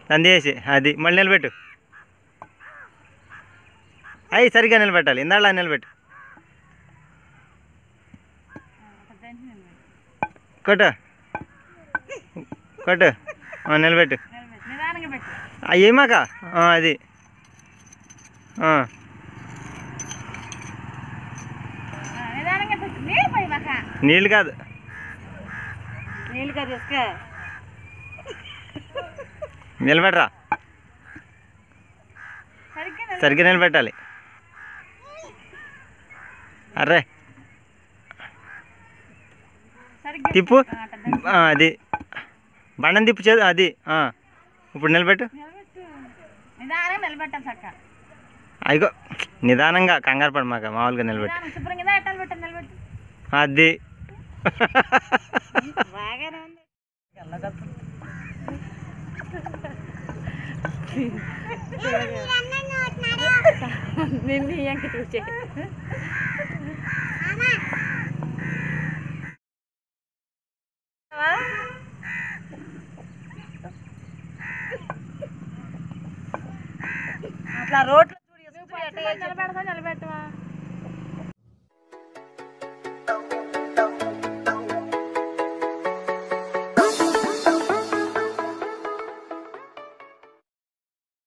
అందేసి అది మళ్ళీ నిలబెట్టు అయ్యి సరిగ్గా నిలబెట్టాలి ఇందాళ్ళ నిలబెట్టు కొట్టు కొట్టు ఆ, నిలబెట్టు నిదానంగా పెట్టు అయ్యేమాక అది ఆ, ఆ, నిదానంగా పెట్టు నీళ్ళు పోయి మాక నీళ్ళు కాదు నీళ్ళు కదా తీసుకో నిలబెట్టరా సరిగ్గా నిలబెట్టు. సరిగ్గా నిలబెట్టాలి అర్రే సరిగ్గా తిప్పు ఆ, అట్ట దంచి. ఆ, అది బండం తిప్పు చే అది ఆ. ఇప్పుడు నిలబెట్టు నిలబెట్టు నిదానంగా నిలబెట్టాలి చక్క అయ్యో నిదానంగా కంగారు పడు మాక మామూలుగా నిలబెట్టు నిదానం శుభ్రంగా ఇదా ఎట్టాలి పెట్టాలి నిలబెట్టు అది బాగానే ఉంది నిన్ను ఎంకి చూసే అట్లా రోడ్లు నిలబెడతా నిలబెట్టవా